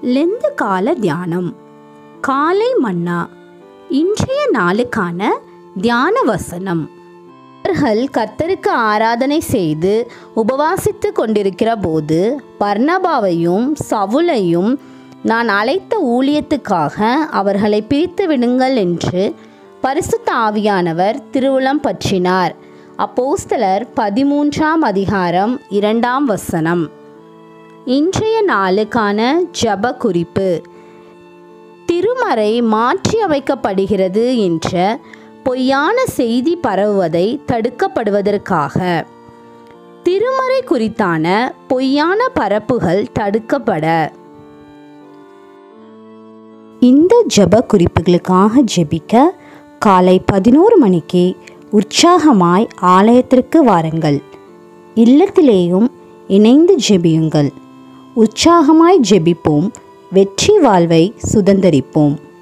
Lent கால தியானம் காலை மன்னா இன்றைய நாளுக்கான தியான வசனம் அவர்கள் கர்த்தருக்கு ஆராதனை செய்து உபவாசித்து கொண்டிருக்கிற போது பர்ணபாவையும் சவுலையும் நான் அழைத்த ஊழியத்துக்காக அவர்களை பிரித்து விடுங்கள் என்று பரிசுத்த ஆவியானவர் திருவுளம் பற்றினார் அப்போஸ்தலர் பதிமூன்றாம் அதிகாரம் இரண்டாம் வசனம் இன்றைய நாளுக்கான ஜப குறிப்பு திருமறை மாற்றி அமைக்கப்படுகிறது என்ற பொய்யான செய்தி பரவுவதை தடுக்கப்படுவதற்காக திருமறை குறித்தான பொய்யான பரப்புகள் தடுக்கப்பட இந்த ஜப குறிப்புகளுக்காக ஜெபிக்க காலை பதினோரு மணிக்கு உற்சாகமாய் ஆலயத்திற்கு வாருங்கள் இல்லத்திலேயும் இணைந்து ஜெபியுங்கள் உற்சாகமாய் ஜெபிப்போம் வெற்றி வாழ்வை சுதந்தரிப்போம்